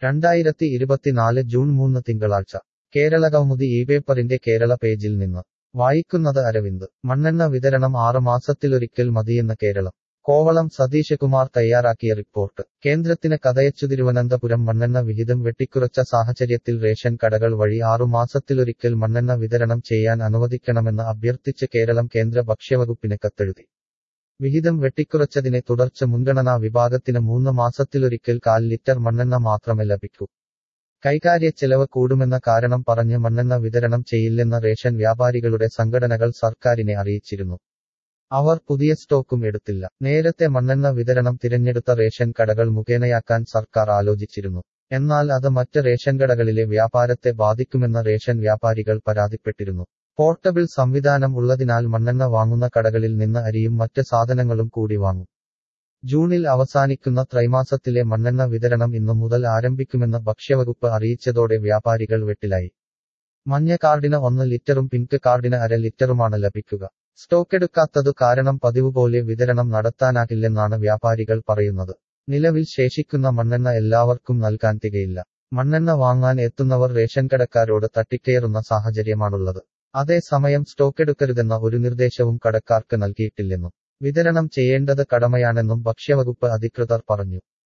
രണ്ടായിരത്തി ഇരുപത്തിനാല് ജൂൺ മൂന്ന് തിങ്കളാഴ്ച കേരള കൗമുദി ഈ പേപ്പറിന്റെ കേരള പേജിൽ നിന്ന് വായിക്കുന്നത് അരവിന്ദ് മണ്ണെണ്ണ വിതരണം ആറ് മാസത്തിലൊരിക്കൽ മതിയെന്ന് കേരളം കോവളം സതീഷ് കുമാർ തയ്യാറാക്കിയ റിപ്പോർട്ട് കേന്ദ്രത്തിന് കഥയച്ചു തിരുവനന്തപുരം മണ്ണെണ്ണ വിഹിതം വെട്ടിക്കുറച്ച സാഹചര്യത്തിൽ റേഷൻ കടകൾ വഴി ആറു മാസത്തിലൊരിക്കൽ മണ്ണെണ്ണ വിതരണം ചെയ്യാൻ അനുവദിക്കണമെന്ന് അഭ്യർത്ഥിച്ച് കേരളം കേന്ദ്ര ഭക്ഷ്യവകുപ്പിന് കത്തെഴുതി വിഹിതം വെട്ടിക്കുറച്ചതിനെ തുടർച്ച് മുൻഗണനാ വിഭാഗത്തിന് മൂന്ന് മാസത്തിലൊരിക്കൽ കാൽ ലിറ്റർ മണ്ണെണ്ണ മാത്രമേ ലഭിക്കൂ കൈകാര്യ ചെലവ് കൂടുമെന്ന കാരണം പറഞ്ഞ് മണ്ണെണ്ണ വിതരണം ചെയ്യില്ലെന്ന റേഷൻ വ്യാപാരികളുടെ സംഘടനകൾ സർക്കാരിനെ അറിയിച്ചിരുന്നു അവർ പുതിയ സ്റ്റോക്കും എടുത്തില്ല നേരത്തെ മണ്ണെണ്ണ വിതരണം തിരഞ്ഞെടുത്ത റേഷൻ കടകൾ മുഖേനയാക്കാൻ സർക്കാർ ആലോചിച്ചിരുന്നു എന്നാൽ അത് മറ്റ് റേഷൻ കടകളിലെ വ്യാപാരത്തെ ബാധിക്കുമെന്ന റേഷൻ വ്യാപാരികൾ പരാതിപ്പെട്ടിരുന്നു പോർട്ടബിൾ സംവിധാനം ഉള്ളതിനാൽ മണ്ണെണ്ണ വാങ്ങുന്ന കടകളിൽ നിന്ന് അരിയും മറ്റ് സാധനങ്ങളും കൂടി വാങ്ങും ജൂണിൽ അവസാനിക്കുന്ന ത്രൈമാസത്തിലെ മണ്ണെണ്ണ വിതരണം ഇന്നു മുതൽ ആരംഭിക്കുമെന്ന് ഭക്ഷ്യവകുപ്പ് അറിയിച്ചതോടെ വ്യാപാരികൾ വെട്ടിലായി മഞ്ഞ കാർഡിന് ഒന്ന് ലിറ്ററും പിങ്ക് കാർഡിന് അര ലിറ്ററുമാണ് ലഭിക്കുക സ്റ്റോക്കെടുക്കാത്തതു കാരണം പതിവുപോലെ വിതരണം നടത്താനാകില്ലെന്നാണ് വ്യാപാരികൾ പറയുന്നത് നിലവിൽ ശേഷിക്കുന്ന മണ്ണെണ്ണ എല്ലാവർക്കും നൽകാൻ തികയില്ല മണ്ണെണ്ണ വാങ്ങാൻ എത്തുന്നവർ റേഷൻ കടക്കാരോട് തട്ടിക്കയറുന്ന സാഹചര്യമാണുള്ളത് അതേസമയം സ്റ്റോക്കെടുക്കരുതെന്ന ഒരു നിർദ്ദേശവും കടക്കാർക്ക് നൽകിയിട്ടില്ലെന്നും വിതരണം ചെയ്യേണ്ടത് കടമയാണെന്നും ഭക്ഷ്യവകുപ്പ് അധികൃതർ പറഞ്ഞു